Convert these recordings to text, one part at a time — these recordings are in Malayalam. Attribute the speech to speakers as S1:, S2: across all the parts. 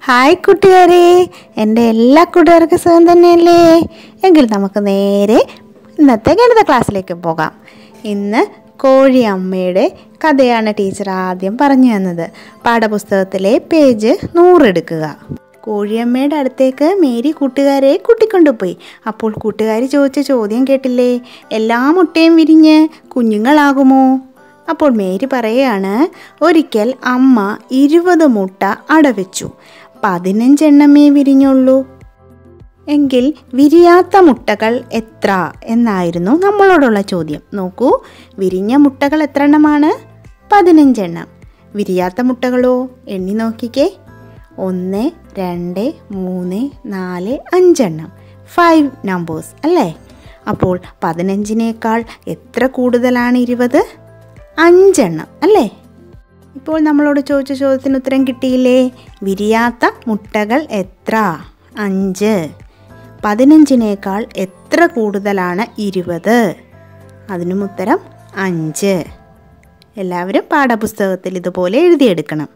S1: ഹായ് കൂട്ടുകാരെ എൻ്റെ എല്ലാ കൂട്ടുകാർക്കും സുഖം തന്നെയല്ലേ എങ്കിൽ നമുക്ക് നേരെ ഇന്നത്തെ ഗണിത ക്ലാസ്സിലേക്ക് പോകാം ഇന്ന് കോഴി അമ്മയുടെ കഥയാണ് ടീച്ചർ ആദ്യം പറഞ്ഞു തന്നത് പാഠപുസ്തകത്തിലെ പേജ് നൂറെടുക്കുക കോഴിയമ്മയുടെ അടുത്തേക്ക് മേരി കൂട്ടുകാരെ കൂട്ടിക്കൊണ്ടുപോയി അപ്പോൾ കൂട്ടുകാർ ചോദിച്ച ചോദ്യം കേട്ടില്ലേ എല്ലാ മുട്ടയും വിരിഞ്ഞ് കുഞ്ഞുങ്ങളാകുമോ അപ്പോൾ മേരി പറയുകയാണ് ഒരിക്കൽ അമ്മ ഇരുപത് മുട്ട അടവെച്ചു പതിനഞ്ചെണ്ണമേ വിരിഞ്ഞുള്ളൂ എങ്കിൽ വിരിയാത്ത മുട്ടകൾ എത്ര എന്നായിരുന്നു നമ്മളോടുള്ള ചോദ്യം നോക്കൂ വിരിഞ്ഞ മുട്ടകൾ എത്ര എണ്ണമാണ് പതിനഞ്ചെണ്ണം വിരിയാത്ത മുട്ടകളോ എണ്ണി നോക്കിക്കേ ഒന്ന് രണ്ട് മൂന്ന് നാല് അഞ്ചെണ്ണം ഫൈവ് നമ്പേഴ്സ് അല്ലേ അപ്പോൾ പതിനഞ്ചിനേക്കാൾ എത്ര കൂടുതലാണ് ഇരുപത് അഞ്ചെണ്ണം അല്ലേ ഇപ്പോൾ നമ്മളോട് ചോദിച്ച ചോദ്യത്തിന് ഉത്തരം കിട്ടിയില്ലേ വിരിയാത്ത മുട്ടകൾ എത്ര അഞ്ച് പതിനഞ്ചിനേക്കാൾ എത്ര കൂടുതലാണ് ഇരുപത് അതിനും ഉത്തരം അഞ്ച് എല്ലാവരും പാഠപുസ്തകത്തിൽ ഇതുപോലെ എഴുതിയെടുക്കണം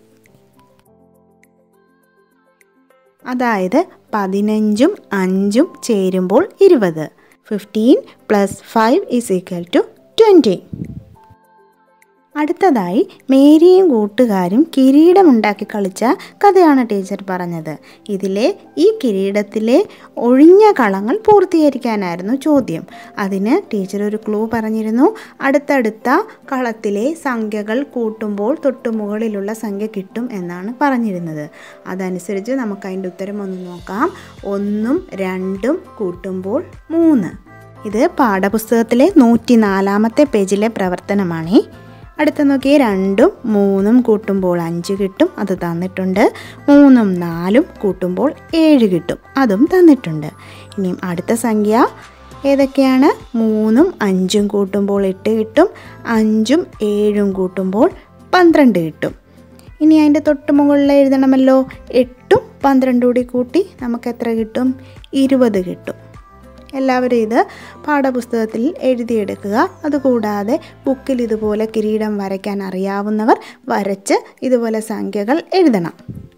S1: അതായത് പതിനഞ്ചും അഞ്ചും ചേരുമ്പോൾ ഇരുപത് fifteen plus five is equal to twenty അടുത്തതായി മേരിയും കൂട്ടുകാരും കിരീടമുണ്ടാക്കി കളിച്ച കഥയാണ് ടീച്ചർ പറഞ്ഞത് ഇതിലെ ഈ കിരീടത്തിലെ ഒഴിഞ്ഞ കളങ്ങൾ പൂർത്തീകരിക്കാനായിരുന്നു ചോദ്യം അതിന് ടീച്ചർ ഒരു ക്ലൂ പറഞ്ഞിരുന്നു അടുത്തടുത്ത കളത്തിലെ സംഖ്യകൾ കൂട്ടുമ്പോൾ തൊട്ടു മുകളിലുള്ള സംഖ്യ കിട്ടും എന്നാണ് പറഞ്ഞിരുന്നത് അതനുസരിച്ച് നമുക്ക് അതിൻ്റെ ഉത്തരം ഒന്ന് നോക്കാം ഒന്നും രണ്ടും കൂട്ടുമ്പോൾ മൂന്ന് ഇത് പാഠപുസ്തകത്തിലെ നൂറ്റി നാലാമത്തെ പേജിലെ പ്രവർത്തനമാണേ അടുത്ത നോക്കിയേ രണ്ടും മൂന്നും കൂട്ടുമ്പോൾ അഞ്ച് കിട്ടും അത് തന്നിട്ടുണ്ട് മൂന്നും നാലും കൂട്ടുമ്പോൾ ഏഴ് കിട്ടും അതും തന്നിട്ടുണ്ട് ഇനിയും അടുത്ത സംഖ്യ ഏതൊക്കെയാണ് മൂന്നും അഞ്ചും കൂട്ടുമ്പോൾ എട്ട് കിട്ടും അഞ്ചും ഏഴും കൂട്ടുമ്പോൾ പന്ത്രണ്ട് കിട്ടും ഇനി അതിൻ്റെ തൊട്ട് മുകളിൽ എഴുതണമല്ലോ എട്ടും പന്ത്രണ്ടും കൂടി കൂട്ടി നമുക്ക് എത്ര കിട്ടും ഇരുപത് കിട്ടും എല്ലാവരും ഇത് പാഠപുസ്തകത്തിൽ എഴുതിയെടുക്കുക അതുകൂടാതെ ബുക്കിൽ ഇതുപോലെ കിരീടം വരയ്ക്കാൻ അറിയാവുന്നവർ വരച്ച് ഇതുപോലെ സംഖ്യകൾ എഴുതണം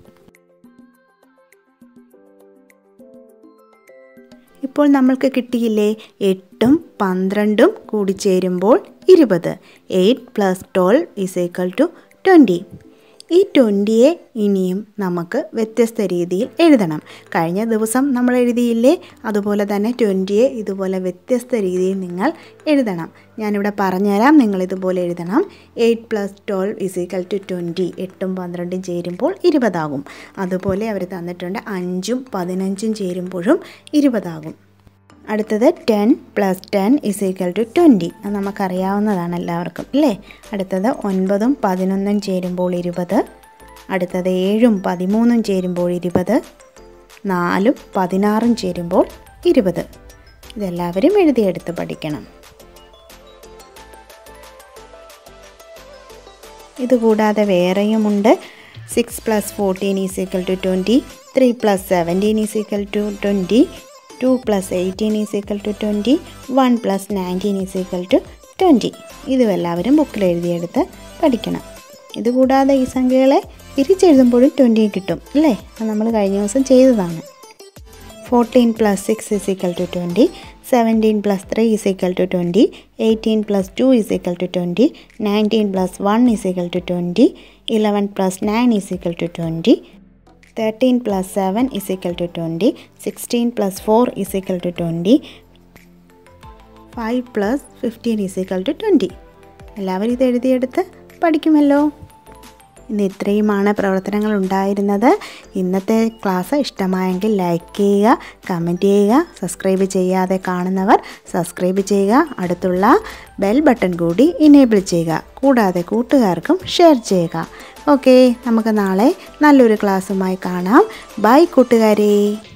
S1: ഇപ്പോൾ നമ്മൾക്ക് കിട്ടിയില്ലേ എട്ടും പന്ത്രണ്ടും കൂടി ചേരുമ്പോൾ ഇരുപത് eight plus twelve is equal to twenty ഈ ട്വൻറ്റിയെ ഇനിയും നമുക്ക് വ്യത്യസ്ത രീതിയിൽ എഴുതണം കഴിഞ്ഞ ദിവസം നമ്മൾ എഴുതിയില്ലേ അതുപോലെ തന്നെ ട്വൻറ്റിയെ ഇതുപോലെ വ്യത്യസ്ത രീതിയിൽ നിങ്ങൾ എഴുതണം ഞാനിവിടെ പറഞ്ഞുതരാം നിങ്ങൾ ഇതുപോലെ എഴുതണം eight plus twelve is equal to twenty എട്ടും പന്ത്രണ്ടും ചേരുമ്പോൾ ഇരുപതാകും അതുപോലെ അവർ തന്നിട്ടുണ്ട് അഞ്ചും പതിനഞ്ചും ചേരുമ്പോഴും ഇരുപതാകും അടുത്തത് ten plus ten is equal to twenty അത് നമുക്കറിയാവുന്നതാണ് എല്ലാവർക്കും അല്ലേ അടുത്തത് ഒൻപതും പതിനൊന്നും ചേരുമ്പോൾ ഇരുപത് അടുത്തത് ഏഴും പതിമൂന്നും ചേരുമ്പോൾ ഇരുപത് നാലും പതിനാറും ചേരുമ്പോൾ ഇരുപത് ഇതെല്ലാവരും എഴുതിയെടുത്ത് പഠിക്കണം ഇതുകൂടാതെ വേറെയുമുണ്ട് six plus fourteen is equal to twenty three plus seventeen is equal to twenty two plus eighteen is equal to twenty one plus nineteen is equal to twenty ഇതും എല്ലാവരും ബുക്കിൽ എഴുതിയെടുത്ത് പഠിക്കണം ഇതുകൂടാതെ ഈ സംഖ്യകളെ തിരിച്ചെഴുതുമ്പോഴും ട്വൻറ്റി കിട്ടും അല്ലേ അത് നമ്മൾ കഴിഞ്ഞ ദിവസം ചെയ്തതാണ് fourteen plus six is equal to twenty seventeen plus three is equal to twenty eighteen plus two is equal to twenty nineteen plus one is equal to twenty eleven plus nine is equal to twenty thirteen plus seven is equal to twenty sixteen plus four is equal to twenty five plus fifteen is equal to twenty എല്ലാവരും ഇത് എഴുതിയെടുത്ത് പഠിക്കുമല്ലോ ഇന്ന് ഇത്രയുമാണ് പ്രവർത്തനങ്ങൾ ഉണ്ടായിരുന്നത് ഇന്നത്തെ ക്ലാസ് ഇഷ്ടമായെങ്കിൽ ലൈക്ക് ചെയ്യുക കമൻറ്റ് ചെയ്യുക സബ്സ്ക്രൈബ് ചെയ്യാതെ കാണുന്നവർ സബ്സ്ക്രൈബ് ചെയ്യുക അടുത്തുള്ള ബെൽ ബട്ടൺ കൂടി ഇനേബിൾ ചെയ്യുക കൂടാതെ കൂട്ടുകാർക്കും ഷെയർ ചെയ്യുക ഓക്കെ നമുക്ക് നാളെ നല്ലൊരു ക്ലാസ്സുമായി കാണാം ബൈ കൂട്ടുകാരെ